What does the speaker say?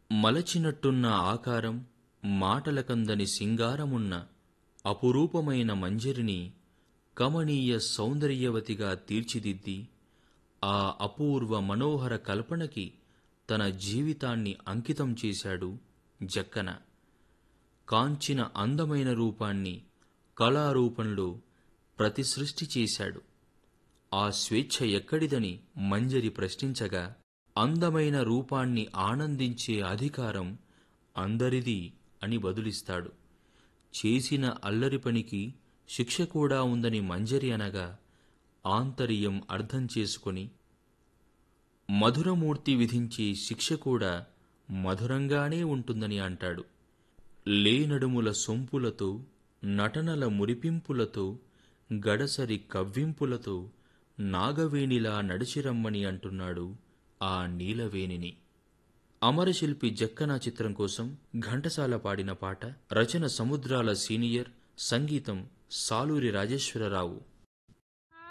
మలచినట్టున్న ఆకారం మాటలకందని సింగారమున్న అపురూపమైన మంజరిని కమనీయ సౌందర్యవతిగా తీర్చిదిద్ది ఆ అపూర్వ మనోహర కల్పనకి తన జీవితాన్ని అంకితం చేశాడు జక్కన కాంచిన అందమైన రూపాన్ని కళారూపంలో ప్రతిసృష్టి చేశాడు ఆ స్వేచ్ఛ ఎక్కడిదని మంజరి ప్రశ్నించగా అందమైన రూపాన్ని ఆనందించే అధికారం అందరిది అని బదులిస్తాడు చేసిన అల్లరి పనికి శిక్ష కూడా ఉందని మంజరి అనగా ఆంతర్యం అర్థం చేసుకొని మధురమూర్తి విధించే శిక్ష కూడా మధురంగానే ఉంటుందని అంటాడు లేనడుముల సొంపులతో నటనల మురిపింపులతో గడసరి కవ్వింపులతో నాగవేణిలా నడిచిరమ్మని అంటున్నాడు ఆ నీలవేణిని అమరశిల్పి జక్కన చిత్రం కోసం ఘంటసాల పాడిన పాట రచన సముద్రాల సీనియర్ సంగీతం సాలూరి రాజేశ్వరరావు